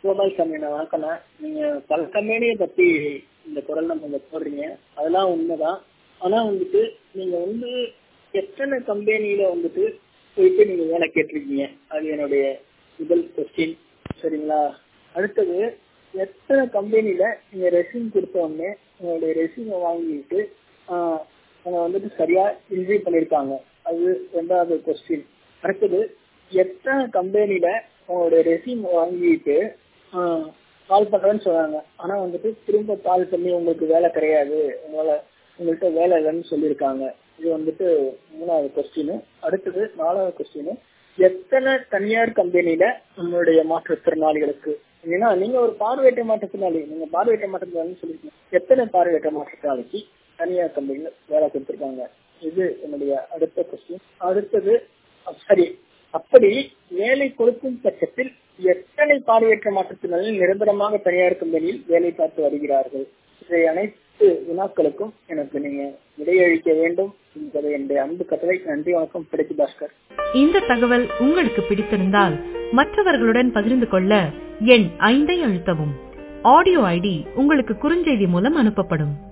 கோபால் சாமி நான் வணக்கண்ணா நீங்க பல கம்பெனியை பத்தி இந்த குரல் நம்ம போடுறீங்க அதெல்லாம் உண்மைதான் ஆனா வந்துட்டு நீங்க வந்து எத்தனை கம்பெனியில வந்துட்டு போயிட்டு நீங்க வேலை கேட்டிருக்கீங்க அது என்னுடைய முதல் கொஸ்டின் சரிங்களா அடுத்தது எத்தனை கம்பெனில நீங்க ரெசியூம் கொடுத்த உடனே உங்களுடைய ரெசியூமை வாங்கிட்டு ஆஹ், அவங்க வந்துட்டு சரியா இன்டர்வியூ பண்ணிருக்காங்க அது ரெண்டாவது கொஸ்டின் அடுத்தது எத்தனை கம்பெனில உங்களுடைய ரெசியூம் வாங்கிட்டு கால் பண்றேன்னு சொன்னாங்க ஆனா வந்துட்டு திரும்ப கால் பண்ணி உங்களுக்கு வேலை கிடையாது உங்களால உங்கள்கிட்ட வேலை இல்லைன்னு சொல்லியிருக்காங்க இது வந்துட்டு மூணாவது கொஸ்டின் அடுத்தது நாலாவது கொஸ்டின் எத்தனை தனியார் கம்பெனில நம்மளுடைய மாற்றுத்திறனாளிகளுக்கு ஏன்னா நீங்க ஒரு பார்வையற்ற மாற்றுத்திறனாளி நீங்க பார்வையற்ற மாற்றுத்திறனாளின்னு சொல்லிருக்கீங்க எத்தனை பார்வையற்ற மாற்றுத்திறனாளிக்கு தனியார் கம்பெனில வேலை கொடுத்திருக்காங்க இது என்னுடைய அடுத்த கொஸ்டின் அடுத்தது அஹ் சரி அப்படி வேலை கொடுக்கும் பட்சத்தில் எத்தனை பார்வையற்ற மாற்றுத்திறனாளிகள் நிரந்தரமாக தனியார் கம்பெனியில் வேலை பார்த்து வருகிறார்கள் இதை அனைத்து வினாக்களுக்கும் எனக்கு நீங்க விடையளிக்க வேண்டும் என்பதை என்னுடைய அன்பு கட்டளை நன்றி வணக்கம் பிடிச்சி பாஸ்கர் இந்த தகவல் உங்களுக்கு பிடித்திருந்தால் மற்றவர்களுடன் பகிர்ந்து கொள்ள எண் ஐந்தை அழுத்தவும் ஆடியோ ஐடி உங்களுக்கு குறுஞ்செய்தி மூலம் அனுப்பப்படும்